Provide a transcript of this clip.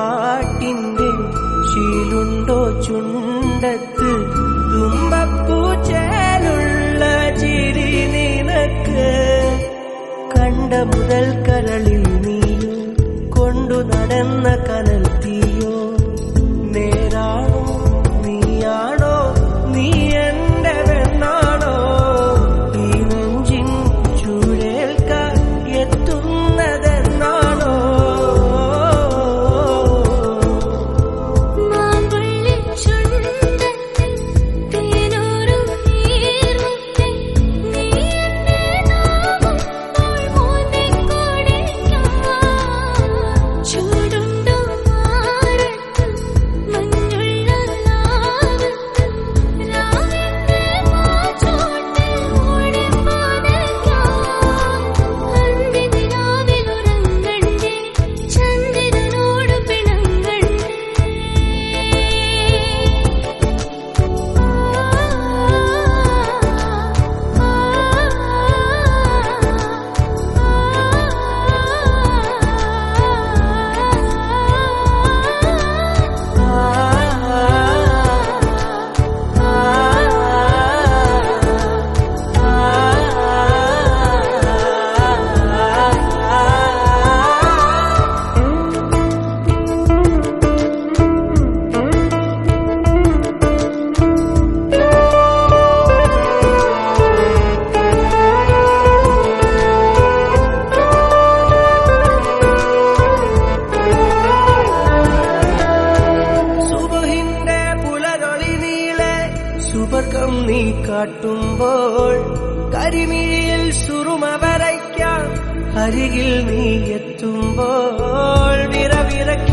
പാട്ടിന്റെ ശീലുണ്ടോ ചുണ്ടത്ത് തുമ്പപ്പൂച്ചേലുള്ള ചിരി നിനക്ക് കണ്ട മുതൽ കരളിൽ നീയോ കൊണ്ടു നടന്ന കനൽ തീയോ നേരാണോ നീയാണോ നീ എന്റെ പെണ്ണാണോ ഈ നെഞ്ചിൻ ചൂഴേൽക്കാൻ എത്തുന്നതെന്നാണോ മാമ്പുള്ളി ചുണ്ടത്തെ തേനൂറും നീർമുത്തേ നീ എന്നെ നാവുമ്പോൾ മോനെ കൊടിക്കാൻ ചൂടുണ്ടോ മാറത്ത് മഞ്ഞുള്ള ലാവത്ത് രാവിന്റെ മാച്ചോട്ട് ഓടി പാതയ്ക്കാൻ അന്തിരാവിലുറങ്ങണ്ടേ ചന്ദ്രനോട് പിണങ്ങണ്ടേ സുബഹിന്റെ പുലരൊളി നീളെ സുബർഗം നീ കാട്ടുമ്പോൾ കരിമിഴിയിൽ സുറുമ വരയ്ക്കാൻ അരികിൽ നീ എത്തുമ്പോൾ വിറവിറക്കി